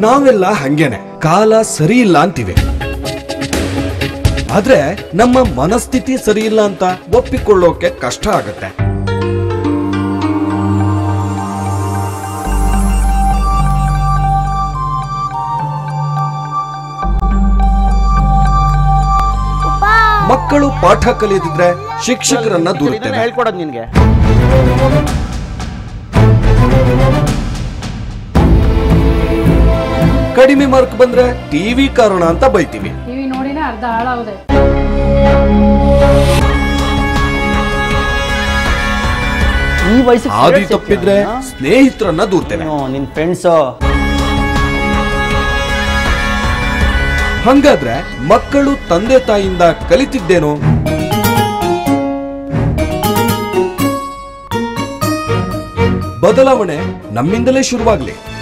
ನಾವೆಲ್ಲ ಹಂಗೇನೆ ಕಾಲ ಸರಿ ಇಲ್ಲ ಅಂತೀವಿ ಆದ್ರೆ ನಮ್ಮ ಮನಸ್ಥಿತಿ ಸರಿ ಇಲ್ಲ ಅಂತ ಒಪ್ಪಿಕೊಳ್ಳೋಕೆ ಕಷ್ಟ ಆಗತ್ತೆ ಮಕ್ಕಳು ಪಾಠ ಕಲಿಯದಿದ್ರೆ ಶಿಕ್ಷಕರನ್ನ ಇದನ್ನ ದೂರುತ್ತೇವೆ ಹೇಳ್ಕೊಡೋದು ನಿನ್ಗೆ ಕಡಿಮೆ ಮಾರ್ಕ್ ಬಂದ್ರೆ ಟಿವಿ ಕಾರಣ ಅಂತ ಬೈತೀವಿ ಟಿವಿ ನೋಡಿನೇ ಅರ್ಧ ಹಾಳಾಗಿದೆ ಈ ವಯಸ್ಸಿಗೆ ಆದಿ cigarette ತಪ್ಪಿದ್ರೆ ಸೇದ್ತೀಯಾ? ಸ್ನೇಹಿತರನ್ನ ದೂರ್ತೇವೆ ನೀನು, ನಿನ್ ಫ್ರೆಂಡ್ಸ್ ಹಂಗಾದ್ರೆ ಮಕ್ಕಳು ತಂದೆ ತಾಯಿಯಿಂದ ಕಲಿತಿದ್ದೇನೋ ಬದಲಾವಣೆ ನಮ್ಮಿಂದಲೇ ಶುರುವಾಗ್ಲಿ